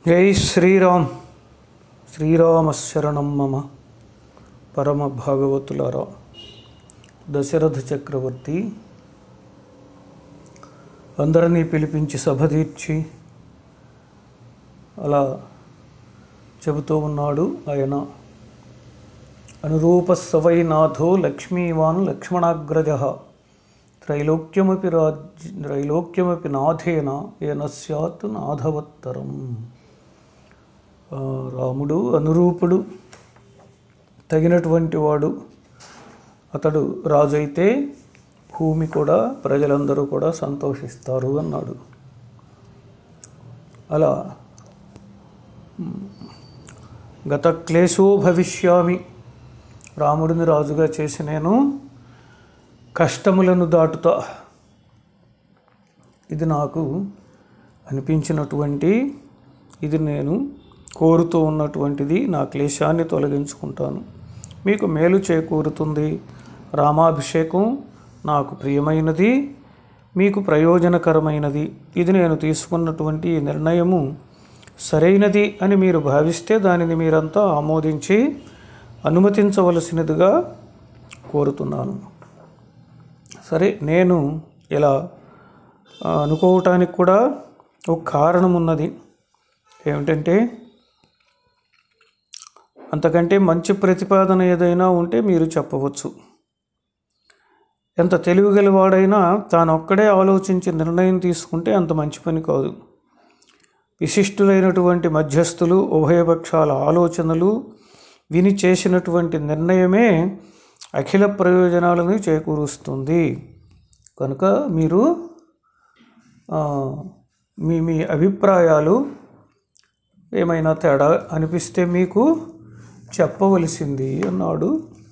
జై శ్రీరామ్ శ్రీరామ శరణం మమ పరమ భాగవతులారా దశరథ చక్రవర్తి అందరినీ పిలిపించి సభ తీర్చి అలా చెబుతూ ఉన్నాడు ఆయన అనురూప సవైనాథో లక్ష్మీవాన్ లక్ష్మణాగ్రజ త్రైలోక్యమపి రాజ్య త్రైలోక్యమపి నాథేన ఏన స్యాత్ నాథవత్తరం ఆ, రాముడు అనురూపుడు తగినటువంటి వాడు అతడు రాజు అయితే భూమి కూడా ప్రజలందరూ కూడా సంతోషిస్తారు అన్నాడు అలా మ్, గత క్లేశో భవిష్యామి రాముడిని రాజుగా చేసి నేను కష్టములను దాటుతా ఇది నాకు అనిపించినటువంటి ఇది నేను కోరుతూ ఉన్నటువంటిది నా క్లేశాన్ని తొలగించుకుంటాను మీకు మేలు చేకూరుతుంది రామాభిషేకం నాకు ప్రియమైనది మీకు ప్రయోజనకరమైనది ఇది నేను తీసుకున్నటువంటి ఈ నిర్ణయము సరైనది అని మీరు భావిస్తే దానిని మీరంతా ఆమోదించి అనుమతించవలసినదిగా కోరుతున్నాను సరే నేను ఇలా ఆ, అనుకోవటానికి కూడా ఒక కారణం ఉన్నది ఏమిటంటే అంతకంటే మంచి ప్రతిపాదన ఏదైనా ఉంటే మీరు చెప్పవచ్చు ఎంత తెలివిగలవాడైనా తానొక్కడే ఆలోచించి నిర్ణయం తీసుకుంటే అంత మంచి పని కాదు విశిష్టులైనటువంటి మధ్యస్థులు ఉభయపక్షాల ఆలోచనలు విని చేసినటువంటి నిర్ణయమే అఖిల ప్రయోజనాలను చేకూరుస్తుంది కనుక మీరు ఆ, మీ మీ అభిప్రాయాలు ఏమైనా తేడా అనిపిస్తే మీకు చెప్పవలసింది అన్నాడు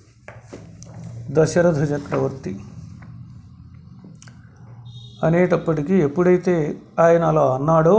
దశరథ చక్రవర్తి అనేటప్పటికీ ఎప్పుడైతే ఆయన అలా అన్నాడో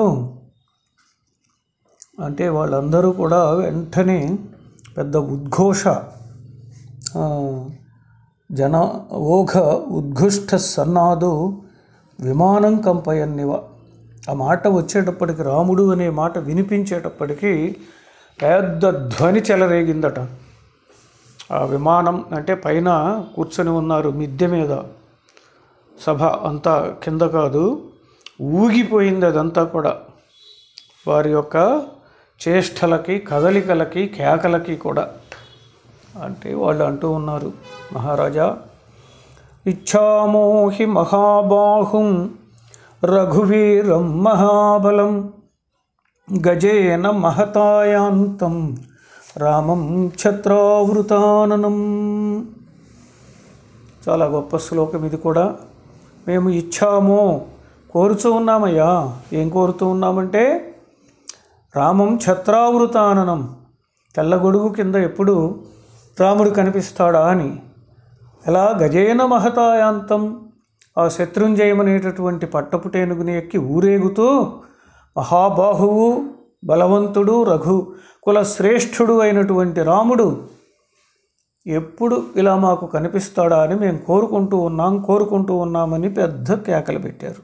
అంటే వాళ్ళందరూ కూడా వెంటనే పెద్ద ఉద్ఘోష ఆ, జన ఓఘ ఉద్ఘుష్ట సన్నాదు విమానం కంపయన్నివ ఆ మాట వచ్చేటప్పటికి రాముడు అనే మాట వినిపించేటప్పటికి పెద్ద ధ్వని చెలరేగిందట ఆ విమానం అంటే పైన కూర్చొని ఉన్నారు మిద్దె మీద సభ అంతా కింద కాదు ఊగిపోయింది అదంతా కూడా వారి యొక్క చేష్టలకి కదలికలకి కేకలకి కూడా అంటే వాళ్ళు అంటూ ఉన్నారు మహారాజా ఇచ్చామోహి మహాబాహుం రఘువీరం మహాబలం గజేన మహతాయాంతం రామం ఛత్రావృతాననం చాలా గొప్ప శ్లోకం ఇది కూడా మేము ఇచ్చాము కోరుతూ ఉన్నామయ్యా ఏం కోరుతూ ఉన్నామంటే రామం ఛత్రావృతాననం తెల్లగొడుగు కింద ఎప్పుడు రాముడు కనిపిస్తాడా అని ఎలా గజేన మహతాయాంతం ఆ శత్రుంజయమనేటటువంటి పట్టపుటేనుగుని ఎక్కి ఊరేగుతూ మహాబాహువు బలవంతుడు రఘు కుల శ్రేష్ఠుడు అయినటువంటి రాముడు ఎప్పుడు ఇలా మాకు కనిపిస్తాడా అని మేము కోరుకుంటూ ఉన్నాం కోరుకుంటూ ఉన్నామని పెద్ద కేకలు పెట్టారు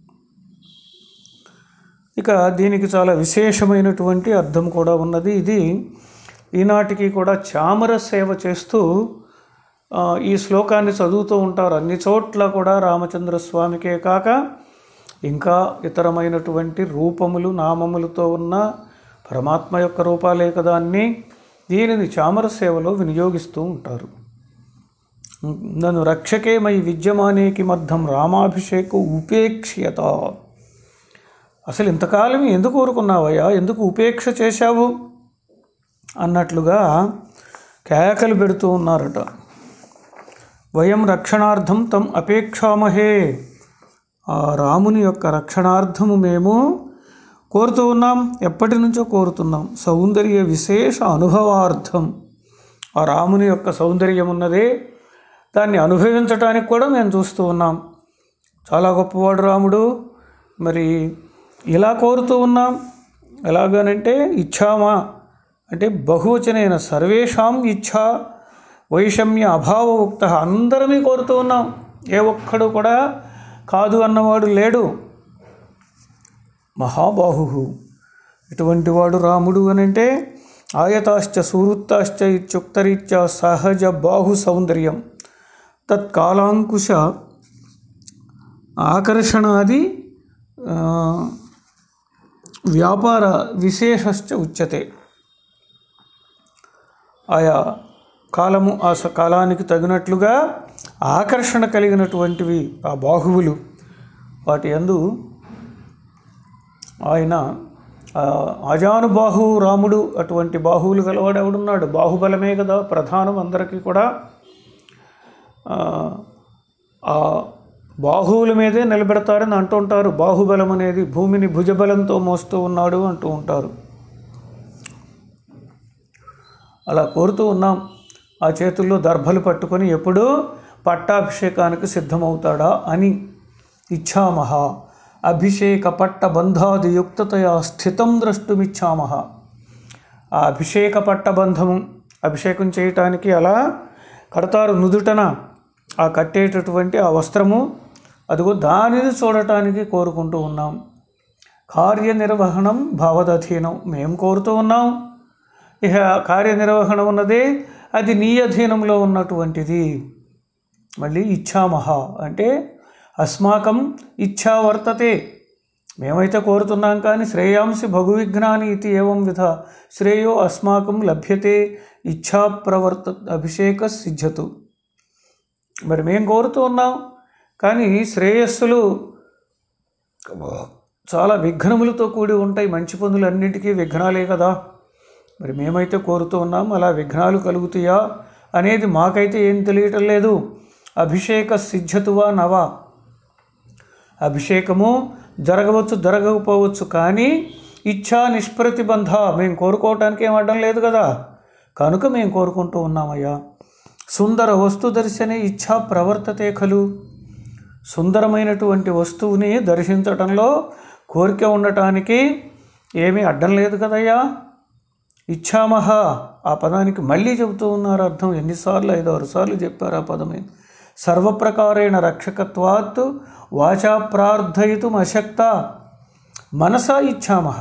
ఇక దీనికి చాలా విశేషమైనటువంటి అర్థం కూడా ఉన్నది ఇది ఈనాటికి కూడా చామర సేవ చేస్తూ ఆ, ఈ శ్లోకాన్ని చదువుతూ ఉంటారు అన్ని చోట్ల కూడా రామచంద్ర స్వామికే కాక ఇంకా ఇతరమైనటువంటి రూపములు నామములతో ఉన్న పరమాత్మ యొక్క రూపాలే కదా అన్ని దీనిని చామర సేవలో వినియోగిస్తూ ఉంటారు నన్ను రక్షకే మై విద్యమానేకి మర్థం రామాభిషేక ఉపేక్ష్యత అసలు ఇంతకాలం ఎందుకు ఊరుకున్నావయ్యా ఎందుకు ఉపేక్ష చేశావు అన్నట్లుగా కేకలు పెడుతూ ఉన్నారట వయం రక్షణార్థం తం అపేక్షామహే ఆ రాముని యొక్క రక్షణార్థము మేము కోరుతూ ఉన్నాం ఎప్పటి నుంచో కోరుతున్నాం సౌందర్య విశేష అనుభవార్థం ఆ రాముని యొక్క సౌందర్యం ఉన్నదే దాన్ని అనుభవించటానికి కూడా మేము చూస్తూ ఉన్నాం చాలా గొప్పవాడు రాముడు మరి ఇలా కోరుతూ ఉన్నాం ఎలాగనంటే ఇచ్చామా అంటే బహువచనైన సర్వేషాం ఇచ్ఛా వైషమ్య అభావ ఉక్త అందరమీ కోరుతూ ఉన్నాం ఏ ఒక్కడు కూడా కాదు అన్నవాడు లేడు మహాబాహు ఇటువంటి వాడు రాముడు అని అంటే ఆయతాశ్చ సువృత్తాశ్చ ఇత్యుక్తరీత్యా సహజ బాహు సౌందర్యం తత్కాలాంకుశ ఆకర్షణాది ఆ, వ్యాపార విశేషశ్చ ఉచ్యతే ఆయా కాలము ఆ స- కాలానికి తగినట్లుగా ఆకర్షణ కలిగినటువంటివి ఆ బాహువులు వాటి యందు ఆయన ఆ, అజానుబాహు రాముడు అటువంటి బాహువులు గలవాడు ఎవడున్నాడు బాహుబలమే కదా ప్రధానం అందరికీ కూడా ఆ, ఆ బాహువుల మీదే నిలబెడతారని అంటుంటారు బాహుబలం అనేది భూమిని భుజబలంతో మోస్తూ ఉన్నాడు అంటూ ఉంటారు అలా కోరుతూ ఉన్నాం ఆ చేతుల్లో దర్భలు పట్టుకొని ఎప్పుడు పట్టాభిషేకానికి సిద్ధమవుతాడా అని ఇచ్చామహ అభిషేక పట్ట బంధాది యుక్తతయా స్థితం ద్రష్టుమిచ్చామహ ఆ అభిషేక పట్టబంధము అభిషేకం చేయటానికి అలా కడతారు నుదుటన ఆ కట్టేటటువంటి ఆ వస్త్రము అదిగో దానిని చూడటానికి కోరుకుంటూ ఉన్నాం కార్యనిర్వహణం భవదధీనం మేము కోరుతూ ఉన్నాం ఇక కార్యనిర్వహణ ఉన్నది అది నీ అధీనంలో ఉన్నటువంటిది మళ్ళీ ఇచ్చామహ అంటే అస్మాకం ఇచ్ఛా వర్తతే మేమైతే కోరుతున్నాం కానీ శ్రేయాంసి భగువిఘ్నాని ఇది ఏవం విధ శ్రేయో అస్మాకం లభ్యతే ఇచ్ఛా ప్రవర్త అభిషేక సిద్ధ్యతు మరి మేము కోరుతూ ఉన్నాం కానీ శ్రేయస్సులు చాలా విఘ్నములతో కూడి ఉంటాయి మంచి పనులన్నింటికీ విఘ్నాలే కదా మరి మేమైతే కోరుతూ ఉన్నాం అలా విఘ్నాలు కలుగుతాయా అనేది మాకైతే ఏం తెలియటం లేదు అభిషేక సిద్ధ్యతువా నవా అభిషేకము జరగవచ్చు జరగకపోవచ్చు కానీ ఇచ్ఛా నిష్ప్రతిబంధ మేము కోరుకోవటానికి ఏం అడ్డం లేదు కదా కనుక మేము కోరుకుంటూ ఉన్నామయ్యా సుందర వస్తు దర్శనే ఇచ్ఛా ప్రవర్తతే ఖలు సుందరమైనటువంటి వస్తువుని దర్శించటంలో కోరిక ఉండటానికి ఏమీ అడ్డం లేదు కదయ్యా ఇచ్చామహ ఆ పదానికి మళ్ళీ చెబుతూ ఉన్నారు అర్థం ఎన్నిసార్లు ఐదు ఆరు సార్లు చెప్పారు ఆ పదమే సర్వప్రకారేణ రక్షకత్వాత్ వాచా ప్రార్థయితుం అశక్త మనసా ఇచ్చామహ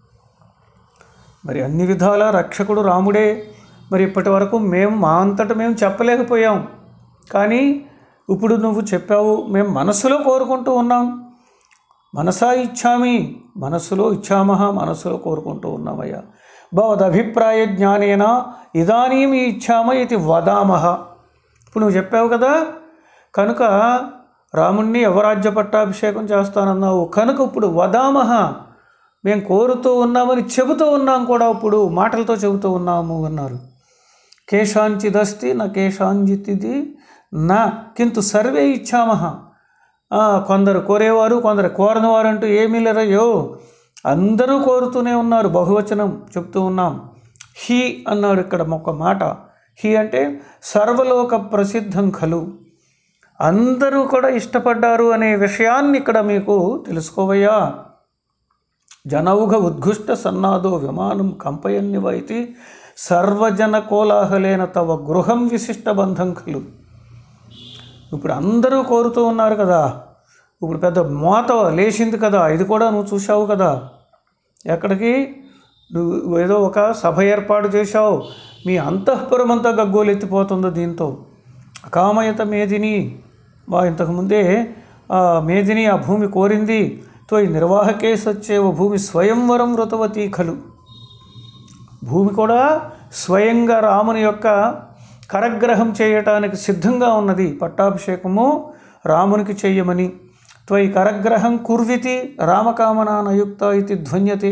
మరి అన్ని విధాల రక్షకుడు రాముడే మరి ఇప్పటి వరకు మేము మా అంతట మేము చెప్పలేకపోయాం కానీ ఇప్పుడు నువ్వు చెప్పావు మేము మనసులో కోరుకుంటూ ఉన్నాం మనసా ఇచ్చామి మనస్సులో ఇచ్చామహ మనస్సులో కోరుకుంటూ ఉన్నామయ్యా భవదభిప్రాయ జ్ఞానేన ఇదానీం ఇచ్చామ ఇది వదామహ ఇప్పుడు నువ్వు చెప్పావు కదా కనుక రాముణ్ణి యవరాజ్య పట్టాభిషేకం చేస్తానన్నావు కనుక ఇప్పుడు వదామహ మేము కోరుతూ ఉన్నామని చెబుతూ ఉన్నాం కూడా ఇప్పుడు మాటలతో చెబుతూ ఉన్నాము అన్నారు కేశాంచిదస్తి నా కేశాంజితిది నా కింటు సర్వే ఇచ్చామహ ఆ, కొందరు కోరేవారు కొందరు కోరని వారు అంటూ ఏమీ లేరయ్యో అందరూ కోరుతూనే ఉన్నారు బహువచనం చెప్తూ ఉన్నాం హీ అన్నాడు ఇక్కడ ఒక మాట హీ అంటే సర్వలోక ప్రసిద్ధం ఖలు అందరూ కూడా ఇష్టపడ్డారు అనే విషయాన్ని ఇక్కడ మీకు తెలుసుకోవయ్యా జనౌఘ ఉద్ఘుష్ట సన్నాదో విమానం కంపయన్నివైతి సర్వజన కోలాహలేన తవ గృహం విశిష్ట బంధం ఖలు ఇప్పుడు అందరూ కోరుతూ ఉన్నారు కదా ఇప్పుడు పెద్ద మోత లేచింది కదా ఇది కూడా నువ్వు చూసావు కదా ఎక్కడికి నువ్వు ఏదో ఒక సభ ఏర్పాటు చేశావు మీ అంతఃపురం అంతా గగ్గోలెత్తిపోతుంది దీంతో అకామయత మేదిని వా ఇంతకుముందే ఆ మేదిని ఆ భూమి కోరింది తో ఈ నిర్వాహకే సచ్చేవ భూమి స్వయంవరం వృతవతీ ఖలు భూమి కూడా స్వయంగా రాముని యొక్క కరగ్రహం చేయటానికి సిద్ధంగా ఉన్నది పట్టాభిషేకము రామునికి చెయ్యమని త్వయి కరగ్రహం కుర్వితి రామకామనానయుక్త ఇది ధ్వన్యతే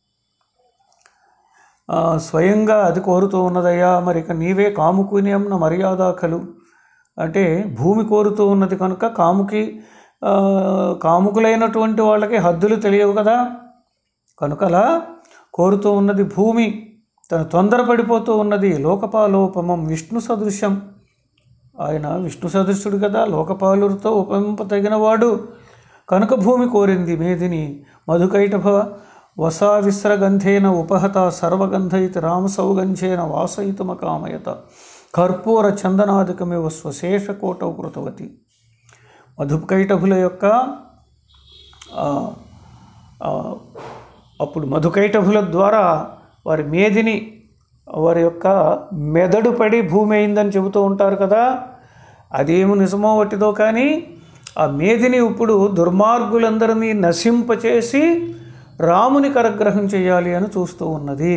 ఆ, స్వయంగా అది కోరుతూ ఉన్నదయ్యా మరి ఇక నీవే కాముకునేంన మర్యాద కలు అంటే భూమి కోరుతూ ఉన్నది కనుక కాముకి ఆ, కాముకులైనటువంటి వాళ్ళకి హద్దులు తెలియవు కదా కనుక అలా కోరుతూ ఉన్నది భూమి తను తొందరపడిపోతూ ఉన్నది లోకపాలోపమం విష్ణు సదృశ్యం ఆయన విష్ణు సదృశుడు కదా లోకపాలులతో ఉపమింపతగినవాడు కనుక భూమి కోరింది మేదిని మధుకైటభ వసా విస్రగంధేన ఉపహత సర్వగంధయితి రామసౌగంధేన వాసయితుమకామయత కర్పూర చందనాదికమివ స్వశేషకోటౌ కృతవతి మధుకైటభుల యొక్క ఆ, ఆ, అప్పుడు మధుకైటభుల ద్వారా వారి మేదిని వారి యొక్క మెదడు పడి భూమి అయిందని చెబుతూ ఉంటారు కదా అదేమి నిజమో వట్టిదో కానీ ఆ మేదిని ఇప్పుడు దుర్మార్గులందరినీ నశింపచేసి రాముని కరగ్రహం చేయాలి అని చూస్తూ ఉన్నది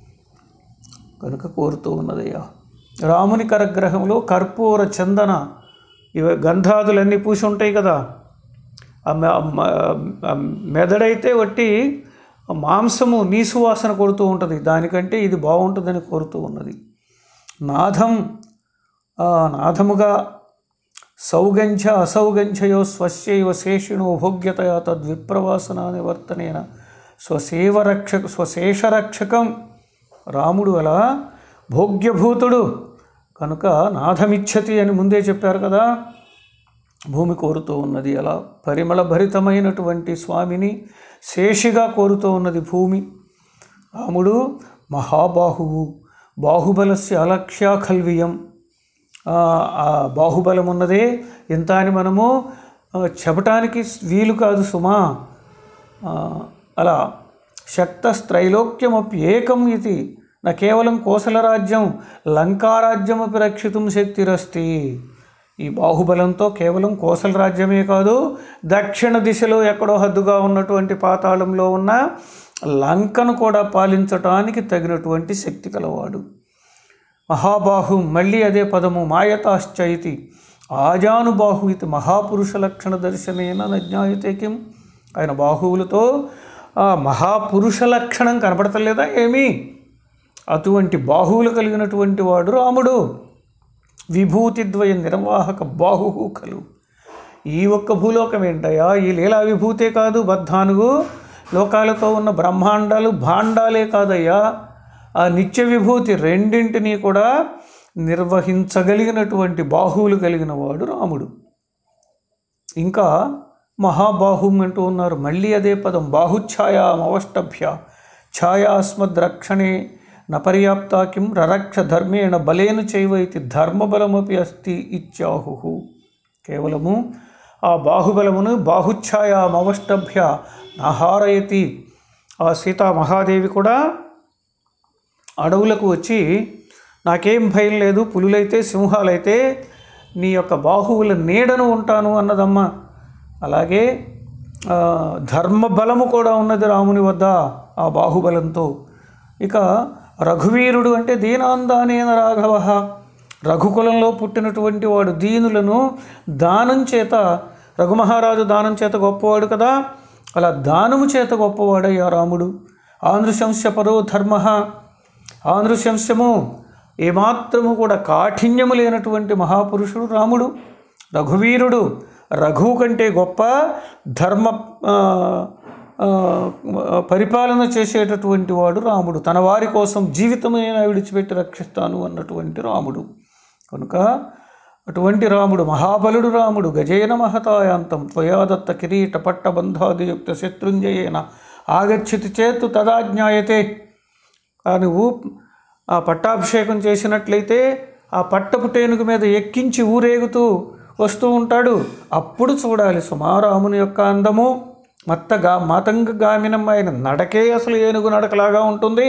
కనుక కోరుతూ ఉన్నదయ్యా రాముని కరగ్రహంలో కర్పూర చందన ఇవ గంధాదులన్నీ పూసి ఉంటాయి కదా ఆ మె- మ- ఆ మెదడైతే వట్టి మాంసము నీసు వాసన కొడుతూ ఉంటుంది దానికంటే ఇది బాగుంటుందని కోరుతూ ఉన్నది నాథం ఆ నాథముగా సౌగంఛ అసౌగంఛయో స్వస్యైవ శేషిణో భోగ్యతయా తద్విప్రవాసన నివర్తనేన స్వసేవరక్షక స్వశేషరక్షకం రాముడు అలా భోగ్యభూతుడు కనుక నాథమిచ్చతి అని ముందే చెప్పారు కదా భూమి కోరుతూ ఉన్నది అలా పరిమళ భరితమైనటువంటి స్వామిని శేషిగా కోరుతూ ఉన్నది భూమి రాముడు మహాబాహువు బాహుబలస్య అలక్ష్య ఖల్వియం ఆ ఆ బాహుబలం ఉన్నదే ఎంత అని మనము ఆ, చెప్పటానికి వీలు కాదు సుమా ఆ, అలా శక్తస్త్రైలోక్యమప్యేకం ఇది నా కేవలం కోసలరాజ్యం లంకారాజ్యమపి రక్షితుం శక్తిరస్తి ఈ బాహుబలంతో కేవలం కోసల రాజ్యమే కాదు దక్షిణ దిశలో ఎక్కడో హద్దుగా ఉన్నటువంటి పాతాళంలో ఉన్న లంకను కూడా పాలించటానికి తగినటువంటి శక్తి కలవాడు మహాబాహు మళ్ళీ అదే పదము మాయతాశ్చైతి ఆజానుబాహు ఇది మహాపురుష లక్షణ దర్శనేన నజ్ఞాయతే కిం ఆయన బాహువులతో ఆ మహాపురుష లక్షణం కనపడతలేదా ఏమీ అటువంటి బాహువులు కలిగినటువంటి వాడు రాముడు విభూతిద్వయ నిర్వాహక బాహు కలు ఈ ఒక్క భూలోకం ఏంటయ్యా ఈ లీలా విభూతే కాదు బద్ధానుగు లోకాలతో ఉన్న బ్రహ్మాండాలు భాండాలే కాదయ్యా ఆ నిత్య విభూతి రెండింటినీ కూడా నిర్వహించగలిగినటువంటి బాహువులు కలిగిన వాడు రాముడు ఇంకా మహాబాహుం అంటూ ఉన్నారు మళ్ళీ అదే పదం బాహుఛాయామవష్టభ్య ఛాయాస్మద్రక్షణే నపర్యాప్త కిం రరక్ష ధర్మేణ బలేన చైవ ఇది ధర్మబలమపి అస్తి ఇత్యాహు కేవలము ఆ బాహుబలమును బాహుఛాయామవష్టభ్య నహారయతి ఆ సీతా మహాదేవి కూడా అడవులకు వచ్చి నాకేం భయం లేదు పులులైతే సింహాలైతే నీ యొక్క బాహువుల నీడను ఉంటాను అన్నదమ్మ అలాగే ఆ, ధర్మబలము కూడా ఉన్నది రాముని వద్ద ఆ బాహుబలంతో ఇక రఘువీరుడు అంటే దీనాందానేన రాఘవ రఘుకులంలో పుట్టినటువంటి వాడు దీనులను దానం చేత రఘుమహారాజు దానం చేత గొప్పవాడు కదా అలా దానము చేత గొప్పవాడయ్యా రాముడు ఆంధ్రశంశపరో ధర్మ ఆంధ్రశంశము ఏమాత్రము కూడా కాఠిన్యము లేనటువంటి మహాపురుషుడు రాముడు రఘువీరుడు రఘువు కంటే గొప్ప ధర్మ ఆ, ఆ, పరిపాలన చేసేటటువంటి వాడు రాముడు తన వారి కోసం జీవితమైన విడిచిపెట్టి రక్షిస్తాను అన్నటువంటి రాముడు కనుక అటువంటి రాముడు మహాబలుడు రాముడు గజేన మహతాయాంతం త్వయాదత్త కిరీట పట్టబంధాదియుక్త శత్రుంజయేన ఆగచ్చతి చేత్తు తదాజ్ఞాయతే ఆ నువ్వు ఆ పట్టాభిషేకం చేసినట్లయితే ఆ పట్టపు టేనుగు మీద ఎక్కించి ఊరేగుతూ వస్తూ ఉంటాడు అప్పుడు చూడాలి సుమారాముని యొక్క అందము మత్తగా మాతంగగామినం ఆయన నడకే అసలు ఏనుగు నడకలాగా ఉంటుంది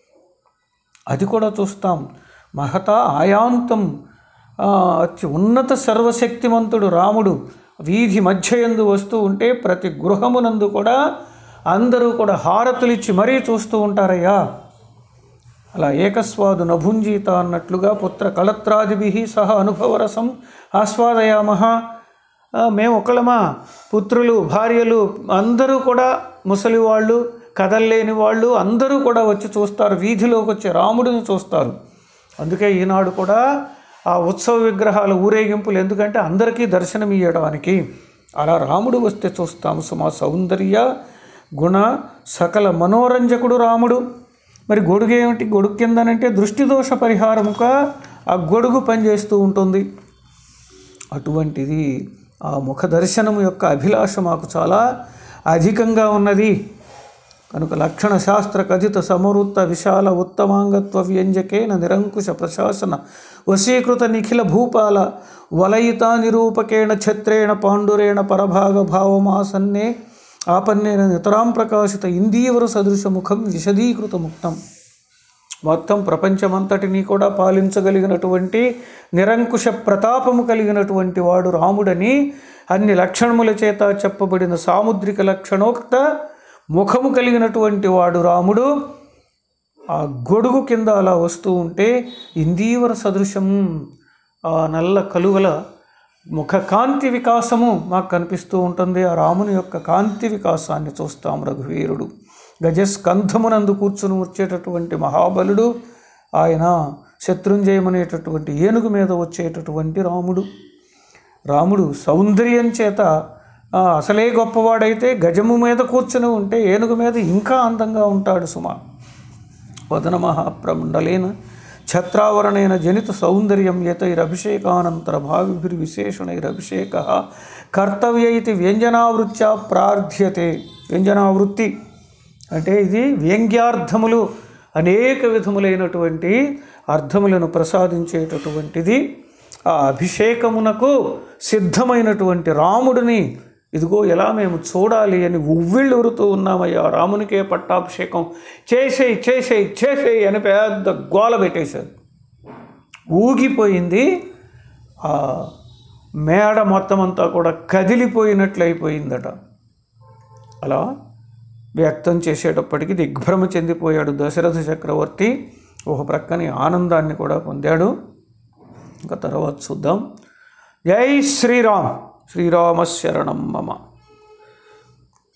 అది కూడా చూస్తాం మహత ఆయాంతం ఆ, అతి ఉన్నత సర్వశక్తిమంతుడు రాముడు వీధి మధ్యయందు వస్తూ ఉంటే ప్రతి గృహమునందు కూడా అందరూ కూడా హారతులిచ్చి మరీ చూస్తూ ఉంటారయ్యా అలా ఏకస్వాదు నభుంజీత అన్నట్లుగా పుత్ర కళత్రాదిభి సహ అనుభవరసం ఆస్వాదయామహ ఆ, మేము ఒకళ్ళమా పుత్రులు భార్యలు అందరూ కూడా ముసలి వాళ్ళు కదల్లేని వాళ్ళు అందరూ కూడా వచ్చి చూస్తారు వీధిలోకి వచ్చి రాముడిని చూస్తారు అందుకే ఈనాడు కూడా ఆ ఉత్సవ విగ్రహాల ఊరేగింపులు ఎందుకంటే అందరికీ దర్శనం ఇవ్వడానికి అలా రాముడు వస్తే చూస్తాము సుమా సౌందర్య గుణ సకల మనోరంజకుడు రాముడు మరి గొడుగు ఏమిటి గొడుగు కిందనంటే దృష్టి దోష పరిహారముగా ఆ గొడుగు పనిచేస్తూ ఉంటుంది అటువంటిది ఆ ముఖ దర్శనం యొక్క అభిలాష మాకు చాలా అధికంగా ఉన్నది కనుక లక్షణ శాస్త్ర కథిత సమవృత్త విశాల ఉత్తమాంగత్వ వ్యంజకేన నిరంకుశ ప్రశాసన వశీకృత నిఖిల భూపాల వలయిత నిరూపకేణ ఛత్రేణ పాండురేణ పరభాగ భావమాసన్నే ఆపన్నేన నితరాం ప్రకాశిత ఇందీవర సదృశ ముఖం విశదీకృత ముక్తం మొత్తం ప్రపంచమంతటినీ కూడా పాలించగలిగినటువంటి నిరంకుశ ప్రతాపము కలిగినటువంటి వాడు రాముడని అన్ని లక్షణముల చేత చెప్పబడిన సాముద్రిక లక్షణోక్త ముఖము కలిగినటువంటి వాడు రాముడు ఆ గొడుగు కింద అలా వస్తూ ఉంటే ఇందీవర సదృశం ఆ నల్ల కలువల ముఖ కాంతి వికాసము మాకు కనిపిస్తూ ఉంటుంది ఆ రాముని యొక్క కాంతి వికాసాన్ని చూస్తాం రఘువీరుడు గజస్కంధమునందు కూర్చుని వచ్చేటటువంటి మహాబలుడు ఆయన శత్రుంజయమనేటటువంటి ఏనుగు మీద వచ్చేటటువంటి రాముడు రాముడు సౌందర్యం చేత ఆ, అసలే గొప్పవాడైతే గజము మీద కూర్చుని ఉంటే ఏనుగు మీద ఇంకా అందంగా ఉంటాడు సుమా వదన మహాప్రమండలేన ఛత్రావరణేన జనిత సౌందర్యం యతైరభిషేకానంతర భావిభిర్విశేషణైరభిషేక కర్తవ్య ఇది వ్యంజనావృత్యా ప్రార్థ్యతే వ్యంజనావృత్తి అంటే ఇది వ్యంగ్యార్థములు అనేక విధములైనటువంటి అర్థములను ప్రసాదించేటటువంటిది ఆ అభిషేకమునకు సిద్ధమైనటువంటి రాముడిని ఇదిగో ఎలా మేము చూడాలి అని ఉవ్విళ్ళూరుతూ ఉన్నామయ్యా రామునికే పట్టాభిషేకం చేసేయి చేసేయి చేసేయి అని పెద్ద గోల పెట్టేశారు ఊగిపోయింది ఆ మేడ మొత్తం అంతా కూడా కదిలిపోయినట్లయిపోయిందట అలా వ్యక్తం చేసేటప్పటికి దిగ్భ్రమ చెందిపోయాడు దశరథ చక్రవర్తి ఒక ప్రక్కని ఆనందాన్ని కూడా పొందాడు ఇంకా తర్వాత చూద్దాం జై శ్రీరామ్ శ్రీరామ శరణం మమ